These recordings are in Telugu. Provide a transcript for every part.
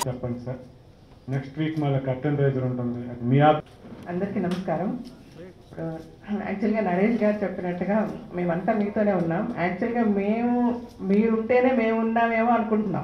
చెప్పండి సార్ నెక్స్ట్ వీక్ మళ్ళీ కర్టన్ రైజర్ ఉంటుంది అది మీ ఆప్ అందరికీ నమస్కారం ఇప్పుడు యాక్చువల్గా నరేష్ గారు చెప్పినట్టుగా మేమంతా మీతోనే ఉన్నాం యాక్చువల్గా మేము మీరుంటేనే మేము ఉన్నామేమో అనుకుంటున్నాం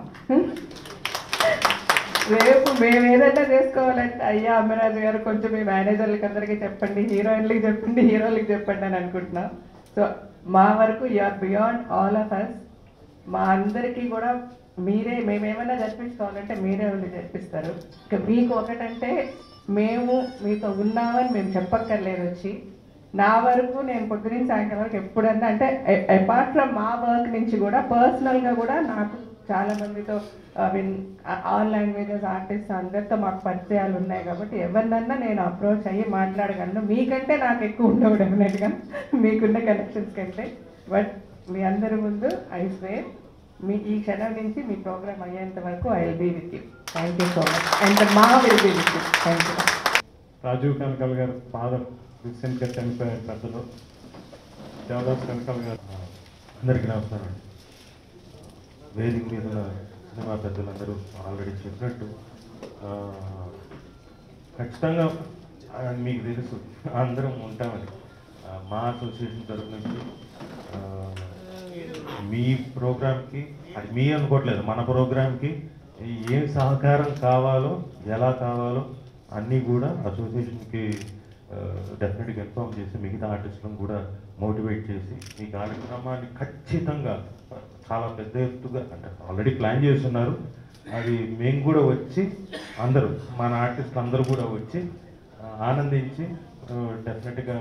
రేపు మేము ఏదైనా చేసుకోవాలంటే అయ్యా అమ్మరాజు గారు కొంచెం మీ మేనేజర్లకి అందరికీ చెప్పండి హీరోయిన్లకి చెప్పండి హీరోలకి చెప్పండి అని అనుకుంటున్నాం సో మా వరకు you are beyond all of us మా అందరికీ కూడా మీరే మేమేమైనా జరిపించుకోవాలంటే మీరే ఉండి జరిపిస్తారు ఇక మీకు ఒకటంటే మేము మీతో ఉన్నామని మేము చెప్పక్కర్లేదు వచ్చి నా వరకు నేను పొద్దున సాయంకాలం వరకు ఎప్పుడన్నా అంటే అపార్ట్ ఫ్రమ్ మా వర్క్ నుంచి కూడా పర్సనల్గా కూడా నాకు చాలా మందితో I mean all languages artist అందరితో మాకు పరిచయాలు ఉన్నాయి కాబట్టి ఎవరినన్నా నేను అప్రోచ్ అయ్యి మాట్లాడగలను మీకంటే నాకు ఎక్కువ ఉండవు డెఫినెట్గా మీకున్న కనెక్షన్స్ కంటే బట్ మీ అందరి ముందు ఐ స్వే మీ ఈ క్షణం నుంచి మీ ప్రోగ్రామ్ అయ్యేంత వరకు I will be with you thank you so much and మా will be with you thank you Rajeev Kanakala గారు ఫాదర్ రీసెంట్గా చనిపోయారు పెద్దలు దేవదాస్ కనకాల్ గారు అందరికీ నమస్కారం అండి వేదిక మీద ఉన్న సినిమా పెద్దలందరూ ఆల్రెడీ చెప్పినట్టు ఆ, ఖచ్చితంగా ఆ, మీకు తెలుసు అందరం ఉంటామని ఆ, మా అసోసియేషన్ తరఫు నుంచి ఆ, మీ ప్రోగ్రామ్కి అది మీ అనుకోవట్లేదు మన ప్రోగ్రామ్కి ఏం సహకారం కావాలో ఎలా కావాలో అన్నీ కూడా అసోసియేషన్కి డెఫినెట్గా ఇన్ఫామ్ చేసి మిగతా ఆర్టిస్టులను కూడా మోటివేట్ చేసి ఈ కార్యక్రమాన్ని ఖచ్చితంగా చాలా పెద్ద ఎత్తుగా అంటే ఆల్రెడీ ప్లాన్ చేస్తున్నారు అది మేము కూడా వచ్చి అందరూ మన ఆర్టిస్టులు అందరూ కూడా వచ్చి ఆ, ఆనందించి డెఫినెట్గా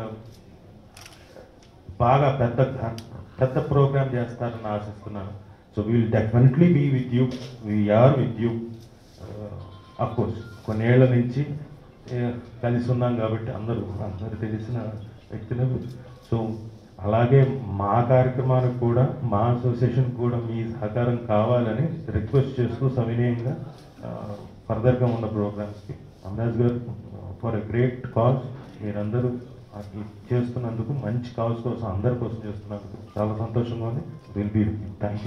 బాగా పెద్ద పెద్ద ప్రోగ్రామ్ చేస్తారని ఆశిస్తున్నాను so will definitely be with you we are with you course కొన్నేళ్ల నుంచి eh, కలిసి ఉన్నాం కాబట్టి అందరూ అందరూ తెలిసిన వ్యక్తులు సో అలాగే మా కార్యక్రమానికి కూడా మా అసోసియేషన్ కూడా మీ సహకారం కావాలని రిక్వెస్ట్ చేస్తూ సవినయంగా ఫర్దర్గా ఉన్న ప్రోగ్రామ్స్కి అమరాజ్ గారు ఫర్ ఎ గ్రేట్ కాజ్ మీరందరూ ఆ, ఇది చేస్తున్నందుకు మంచి కాజ్ కోసం అందరి కోసం చేస్తున్నందుకు చాలా సంతోషంగా ఉంది will be thank you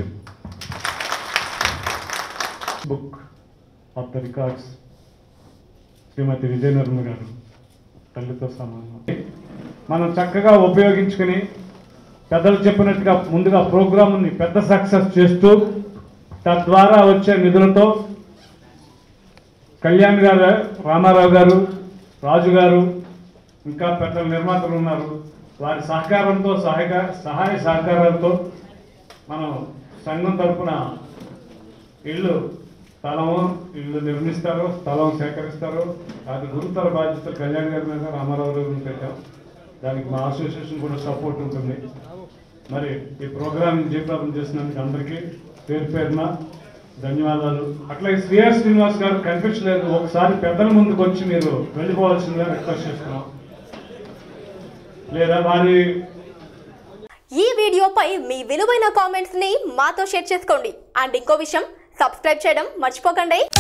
book of the records శ్రీమతి విజయనర్మ గారు తల్లితో సమానం మనం చక్కగా ఉపయోగించుకుని పెద్దలు చెప్పినట్టుగా ముందుగా ప్రోగ్రామ్ని పెద్ద సక్సెస్ చేస్తూ తద్వారా వచ్చే నిధులతో కళ్యాణ్ గారు రామారావు గారు రాజు గారు ఇంకా పెద్ద నిర్మాతలు ఉన్నారు వారి సహకారంతో సహాయ సహాయ సహకారాలతో మనం సంఘం తరపున ఇళ్ళు స్థలము ఇళ్ళు నిర్మిస్తారు స్థలం సేకరిస్తారు అది గురుతర బాధ్యతలు కళ్యాణ్ గారి మీద రామారావు గారి మీద పెట్టాం దానికి మా అసోసియేషన్ కూడా సపోర్ట్ ఉంటుంది మరి ఈ ప్రోగ్రామ్ జయప్రదం చేసినందుకు అందరికీ పేరు పేరున ధన్యవాదాలు అట్లాగే శ్రీఆర్ శ్రీనివాస్ గారు కనిపించలేదు ఒకసారి పెద్దల ముందుకు వచ్చి మీరు వెళ్ళిపోవాల్సిందిగా రిక్వెస్ట్ చేస్తున్నాం లేదా వారి ఈ వీడియోపై మీ విలువైన కామెంట్స్ ని మాతో షేర్ చేసుకోండి అండ్ ఇంకో విషయం సబ్స్క్రైబ్ చేయడం మర్చిపోకండి